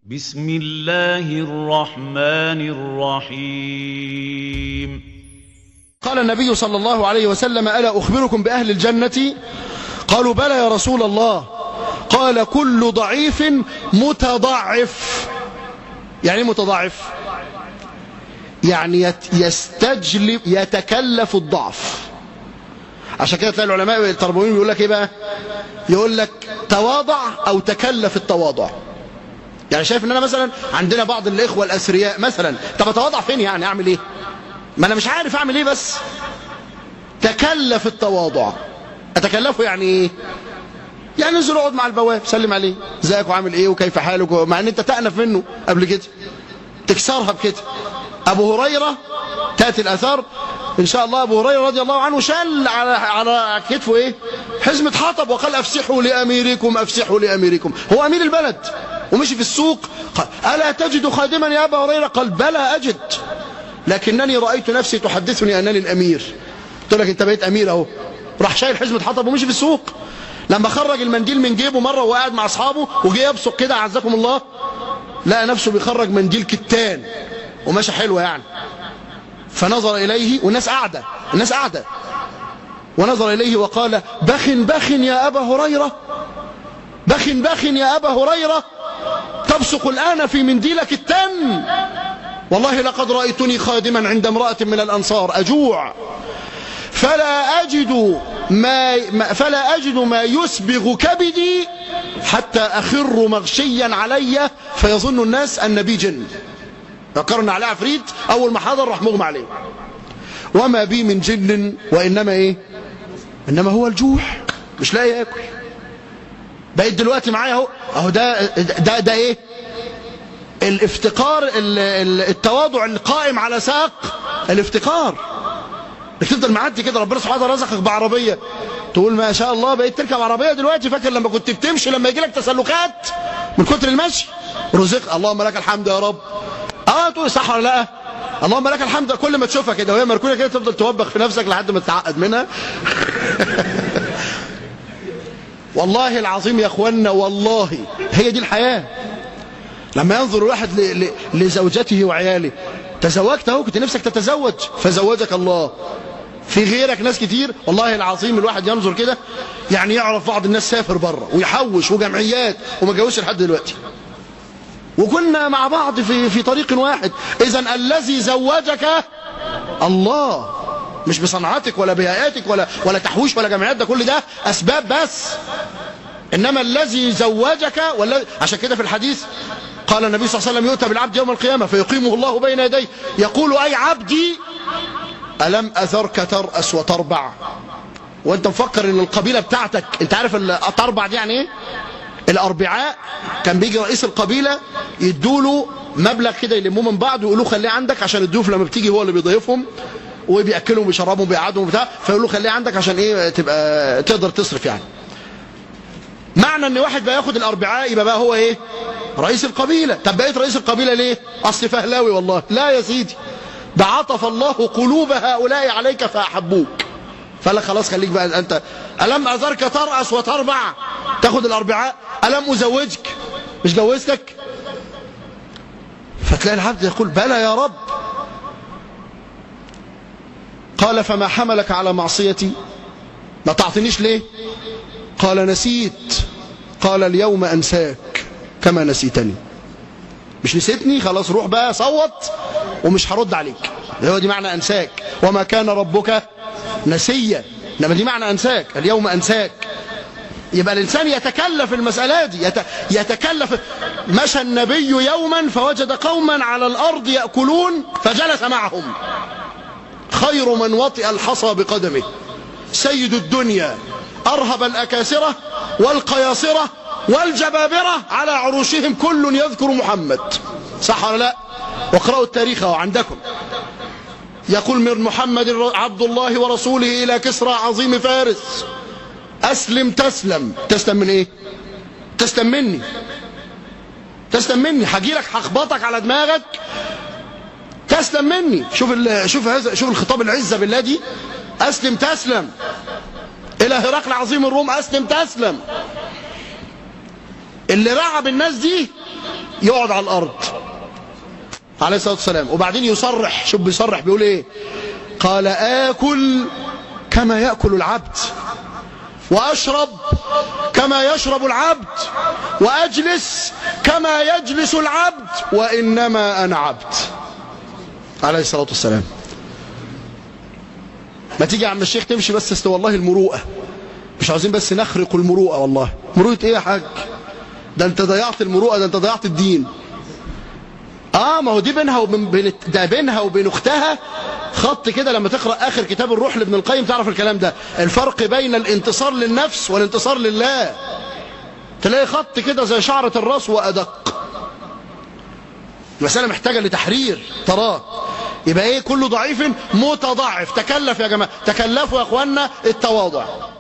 بسم الله الرحمن الرحيم قال النبي صلى الله عليه وسلم ألا أخبركم بأهل الجنة قالوا بلى يا رسول الله قال كل ضعيف متضعف يعني ايه متضعف يعني يت- يستجلب يتكلف الضعف عشان كده تلاقي العلماء التربويين بيقول لك ايه بقى يقول لك تواضع او تكلف التواضع يعني شايف ان انا مثلا عندنا بعض الاخوه الاثرياء مثلا طب اتواضع فين يعني اعمل ايه ما انا مش عارف اعمل ايه بس تكلف التواضع اتكلفه يعني ايه يعني انزل اقعد مع البواب سلم عليه ازيك وعامل ايه وكيف حالك مع ان انت تأنف منه قبل كده تكسرها بكده ابو هريره تاتي الاثار ان شاء الله ابو هريره رضي الله عنه شال على على كتفه ايه حزمه حطب وقال افسحوا لاميركم افسحوا لاميركم هو امير البلد ومشي في السوق قال الا تجد خادما يا ابا هريره قال بلى اجد لكنني رايت نفسي تحدثني انني الامير قلت لك انت بقيت امير اهو راح شايل حزمه حطب ومشي في السوق لما خرج المنديل من جيبه مره وقاعد مع اصحابه وجه يبصق كده عزكم الله لقى نفسه بيخرج منديل كتان وماشي حلوه يعني فنظر اليه والناس قاعده الناس قاعده ونظر اليه وقال بخ بخ يا ابا هريره بخ بخ يا ابا هريره تبصق الان في منديلك التن والله لقد رايتني خادما عند امراه من الانصار اجوع فلا أجد ما ما- فلا أجد ما يسبغ كبدي حتى أخر مغشيا علي فيظن الناس أن بي جن فكرنا عليه عفريت أول ما حضر راح مغمى عليه وما بي من جن وإنما إيه إنما هو الجوع مش لاقي ياكل بقيت دلوقتي معايا اهو اهو ده ده ده ايه الافتقار ال- ال- التواضع القائم على ساق الافتقار انك تفضل معدي كده ربنا سبحانه وتعالى رزقك بعربيه تقول ما شاء الله بقيت تركب عربيه دلوقتي فاكر لما كنت بتمشي لما يجي لك تسلقات من كتر المشي رزق اللهم لك الحمد يا رب اه تقول صح ولا لا اللهم لك الحمد كل ما تشوفها كده وهي مركونه كده تفضل توبخ في نفسك لحد ما تتعقد منها والله العظيم يا اخوانا والله هي دي الحياه لما ينظر الواحد ل- ل- لزوجته وعياله تزوجت اهو كنت نفسك تتزوج فزوجك الله في غيرك ناس كتير والله العظيم الواحد ينظر كده يعني يعرف بعض الناس سافر بره ويحوش وجمعيات وما جوزش لحد دلوقتي وكنا مع بعض في في طريق واحد اذا الذي زوجك الله مش بصنعتك ولا بهيئاتك ولا ولا تحويش ولا جمعيات ده كل ده اسباب بس انما الذي زوجك والذي عشان كده في الحديث قال النبي صلى الله عليه وسلم يؤتى بالعبد يوم القيامه فيقيمه الله بين يديه يقول اي عبدي الم اذرك تراس وتربع وانت مفكر ان القبيله بتاعتك انت عارف التربع دي يعني ايه الاربعاء كان بيجي رئيس القبيله يدوله مبلغ كده يلموه من بعض ويقولوا خليه عندك عشان الضيوف لما بتيجي هو اللي بيضيفهم وبياكلهم وبيشربهم وبيقعدهم وبتاع فيقولوا خليه عندك عشان ايه تبقى تقدر تصرف يعني معنى ان واحد بقى ياخد الاربعاء يبقى بقى هو ايه رئيس القبيله طب بقيت رئيس القبيله ليه اصل فهلاوي والله لا يا سيدي ده عطف الله قلوب هؤلاء عليك فاحبوك فقال لك خلاص خليك بقى انت الم اذرك تراس وتربع تاخد الاربعاء الم ازوجك مش جوزتك فتلاقي العبد يقول بلى يا رب قال فما حملك على معصيتي ما تعطينيش ليه قال نسيت قال اليوم أنساك كما نسيتني مش نسيتني خلاص روح بقى صوت ومش هرد عليك هو دي معنى أنساك وما كان ربك نسيا انما دي معنى أنساك اليوم أنساك يبقى الإنسان يتكلف المسألة دي يت... يتكلف مشى النبي يوما فوجد قوما على الأرض يأكلون فجلس معهم خير من وطئ الحصى بقدمه سيد الدنيا أرهب الأكاسرة والقياصرة والجبابرة على عروشهم كل يذكر محمد صح ولا لا واقرأوا التاريخ عندكم يقول من محمد عبد الله ورسوله إلى كسرى عظيم فارس أسلم تسلم تسلم من إيه تسلم مني تسلم مني هجيلك هخبطك على دماغك تسلم مني شوف ال... شوف هذا شوف الخطاب العزة بالله دي أسلم تسلم إلى هرقل عظيم الروم أسلم تسلم اللي رعب الناس دي يقعد على الارض عليه الصلاه والسلام وبعدين يصرح شوف بيصرح بيقول ايه قال اكل كما ياكل العبد واشرب كما يشرب العبد واجلس كما يجلس العبد وانما انا عبد عليه الصلاه والسلام ما تيجي يا عم الشيخ تمشي بس است والله المروءه مش عاوزين بس نخرق المروءه والله مروءه ايه يا حاج ده انت ضيعت المروءه ده انت ضيعت الدين اه ما هو دي بينها وبين بين ده بينها وبين اختها خط كده لما تقرا اخر كتاب الروح لابن القيم تعرف الكلام ده الفرق بين الانتصار للنفس والانتصار لله تلاقي خط كده زي شعره الراس وادق المساله محتاجه لتحرير تراه يبقى ايه كل ضعيف متضعف تكلف يا جماعه تكلفوا يا اخوانا التواضع